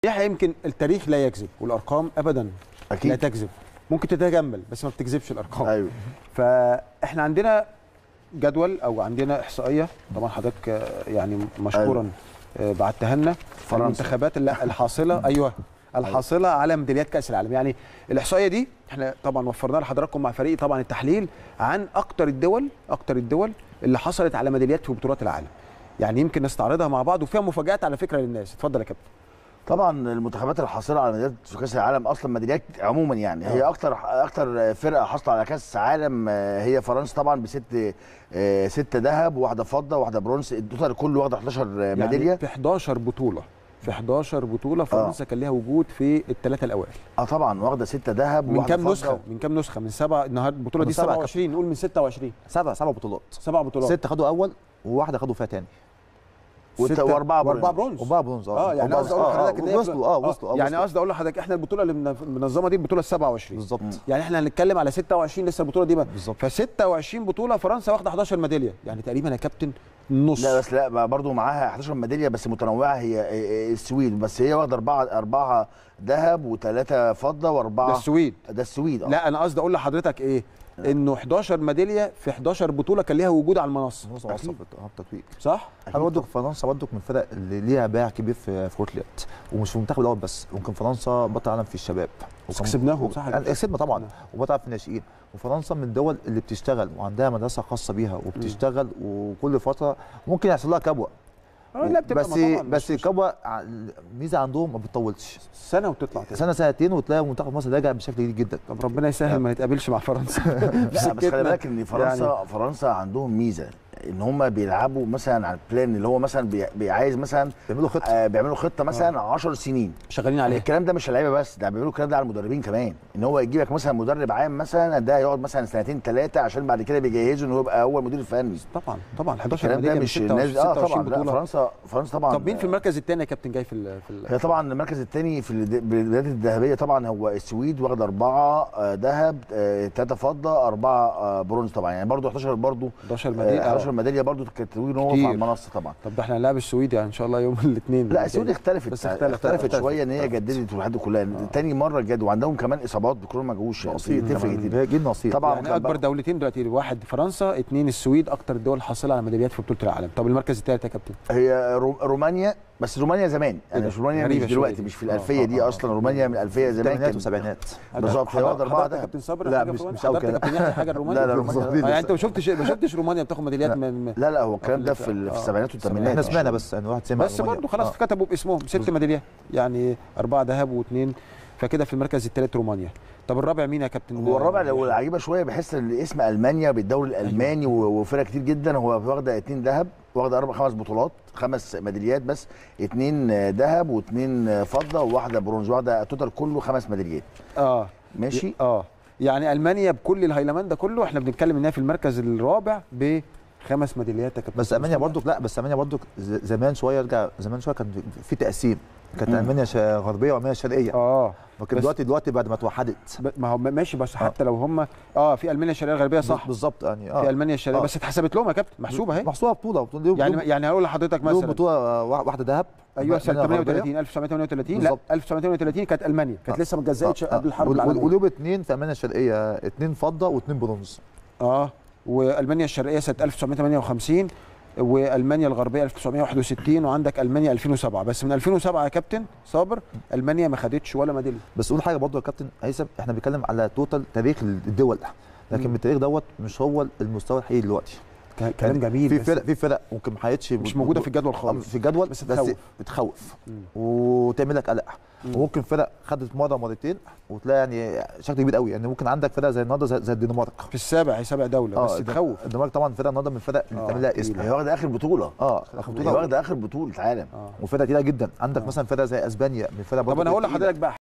يحيى يمكن التاريخ لا يكذب والارقام ابدا أكيد. لا تكذب ممكن تتجمل بس ما بتكذبش الارقام ايوه فاحنا عندنا جدول او عندنا احصائيه طبعا حضرتك آه، يعني مشكورا آه، بعتها لنا فرنسا. المنتخبات اللي- الحاصله ايوه الحاصله على ميداليات كاس العالم يعني الاحصائيه دي احنا طبعا وفرناها لحضراتكم مع فريق طبعا التحليل عن اكتر الدول اكتر الدول اللي حصلت على ميداليات في بطولات العالم يعني يمكن نستعرضها مع بعض وفيها مفاجات على فكره للناس اتفضل يا كابتن طبعا المنتخبات الحاصله على ميداليات في كاس العالم اصلا ميداليات عموما يعني هي اكتر اكتر فرقه حاصله على كاس عالم آه، هي فرنسا طبعا بست آه، ستة ذهب واحده فضه واحده برونز التوتال كله واخده 11 ميداليه يعني في 11 بطوله في 11 بطوله فرنسا كان ليها وجود في الثلاثه الاوائل اه طبعا واخده ستة ذهب من وواحدة كام فضة. نسخه من كام نسخه من سبعه النهارده البطوله من دي سبعة 27 نقول من 26 سبع سبع بطولات سبع بطولات ست خدوا اول وواحده خدوا فيها تاني وت- ستة- واربعه واربعه برونز. برونز وبقى برونز اه يعني وبقى- قصدي اقول لحضرتك ان هي وصلوا اه وصلوا اه يعني وصلوا. قصدي اقول لحضرتك احنا البطوله اللي من- منظمه دي البطوله ال 27 بالظبط يعني احنا هنتكلم على 26 لسه البطوله دي ما بالظبط. ف 26 بطوله فرنسا واخده 11 ميداليه يعني تقريبا يا كابتن نص لا بس لا بقى برضو معاها 11 ميداليه بس متنوعه هي آه، آه، السويد بس هي واخده اربعه اربعه ذهب وثلاثه فضه ده واربعه السويد ده السويد اه لا انا قصدي اقول لحضرتك ايه انه 11 ميداليه في 11 بطوله كان ليها وجود على المنصه نص وصف التتويج صح انا برضه فرنسا برضه من الفرق اللي ليها باع كبير في في كره اليد ومش في المنتخب الاول بس ممكن فرنسا بطل عالم في الشباب بس وكان- كسبناهم، صح يا يعني كابتن؟ كسبنا طبعا وبطل عالم في الناشئين وفرنسا من الدول اللي بتشتغل وعندها مدرسه خاصه بيها وبتشتغل وكل فتره ممكن يحصل لها كبوه آه، لا بتبقى بس طبعاً بس مش- الكبوه ع- الميزه عندهم ما بتطولش سنه وتطلع تاني سنه سنتين وتلاقي منتخب مصر راجع بشكل جديد جدا طب ربنا يسهل ما نتقابلش مع فرنسا لا بس خلي سكتنا. بالك ان فرنسا يعني فرنسا عندهم ميزه ان هم بيلعبوا مثلا على البلان اللي هو مثلا بي- بي- عايز مثلا بيعملوا خطه آه بيعملوا خطه مثلا 10 سنين شغالين عليه الكلام ده مش اللعيبه بس ده بيعملوا الكلام ده على المدربين كمان ان هو يجيب لك مثلا مدرب عام مثلا ده يقعد مثلا سنتين ثلاثه عشان بعد كده بيجهزه ان هو يبقى هو المدير الفني طبعا طبعا 11 الكلام ده ميداليه مش من الناس 26 اه 26 طبعا لا بطوله فرنسا فرنسا طبعا طب مين في المركز الثاني يا كابتن جاي في ال في ال هي طبعا المركز الثاني في الد- البلاد الذهبيه طبعا هو السويد واخد اربعه آه، ذهب ثلاثه فضه اربعه آه، برونز طبعا يعني برضو 11 برضو 11 آه، ميداليه 11 آه. ميداليه برضو كانت تتويج ان هو كتير. على المنصه طبعا طب ده احنا هنلاعب السويد يعني ان شاء الله يوم الاثنين لا السويد اختلفت بس بس اختلفت. اختلفت, اختلفت اختلفت. شويه ان هي جددت والحد كلها تاني مره جد وعندهم كمان اصابات بكورونا ما جوش يعني نصيب تفرق كمان. كتير هي جيل نصيب طبعا يعني كان اكبر بقى- دولتين دلوقتي واحد فرنسا اثنين السويد اكتر الدول حاصله على ميداليات في بطوله العالم طب المركز الثالث يا كابتن هي رو- رومانيا بس رومانيا زمان يعني ده؟ مش رومانيا غريبة مش دلوقتي شوية. مش في آه، الالفيه آه، دي آه. اصلا رومانيا من الالفيه زمان الثمانينات كان والسبعينات بالظبط هي واخده اربعه حضرتك يا دهب كابتن صابر لا، حاجة مش- في مش رومانيا؟ أوي حضرتك كده. يا كابتن يحيى حاجه رومانيا لا، لا، رومانيا. آه، يعني انت ما شفتش ما شفتش رومانيا بتاخد ميداليات لا. من لا لا هو الكلام ده في ال- في آه. السبعينات والثمانينات احنا سمعنا بس يعني واحد سمع بس رومانيا. برضه خلاص آه. كتبوا باسمهم ست ميداليات يعني اربعه ذهب واثنين فكده في المركز الثالث رومانيا طب الرابع مين يا كابتن هو الرابع لو العجيبه شويه بحس ان اسم المانيا بالدوري الالماني و- وفرق كتير جدا هو واخده اثنين ذهب واخده اربع خمس بطولات خمس ميداليات بس اثنين ذهب واثنين فضه وواحده برونز واخده التوتال كله خمس ميداليات اه ماشي اه يعني المانيا بكل الهيلمان ده كله احنا بنتكلم انها في المركز الرابع بخمس ميداليات يا كابتن بس المانيا برضو لا بس المانيا برضو ز- زمان شويه ارجع زمان شويه كان في تقسيم كانت مم. المانيا شا- غربيه والمانيا شرقيه اه لكن بس- دلوقتي دلوقتي بعد ما توحدت ب- ما هو ماشي بس حتى لو هم اه في المانيا الشرقيه الغربيه صح بالظبط يعني في المانيا الشرقيه آه. بس اتحسبت لهم يا كابتن محسوبه اهي محسوبه بطوله بطوله ليهم- يعني ليهم- يعني هقول لحضرتك لهم مثلا بطوله آه، واحده ذهب ايوه سنه المانيا غربية. 38 1938 لا بالظبط. 1938 كانت المانيا كانت آه. لسه ما اتجزأتش آه، قبل الحرب وال- العالميه وليهم اثنين في المانيا الشرقيه اثنين فضه واثنين برونز اه والمانيا الشرقيه سنه 1958 والمانيا الغربيه 1961 وعندك المانيا 2007 بس من 2007 يا كابتن صابر المانيا ما خدتش ولا ميداليه بس قول حاجه برضه يا كابتن هيثم احنا بنتكلم على توتال تاريخ الدول لكن مم. من التاريخ دوت مش هو المستوى الحقيقي دلوقتي ك- كلام جميل في بس فرق في فرق ممكن ما حققتش مش موجوده في الجدول خالص في الجدول بس بس, تخوف. بس بتخوف مم. وتعمل لك قلق مم. وممكن فرق خدت مره مرتين وتلاقي يعني شكل كبير قوي يعني ممكن عندك فرق زي النهارده زي, زي الدنمارك في السابع هي سابع دوله بس الد- تخوف الدنمارك طبعا فرقه النهارده من الفرق اللي آه، تعمل لها اسم تقيلة. هي واخده اخر بطوله اه اخر هي بطوله واخده اخر بطوله عالم اه وفرقه تقيله جدا عندك آه. مثلا فرقه زي اسبانيا من فرقه طب برضه انا هقول تقيلة. لحضرتك بقى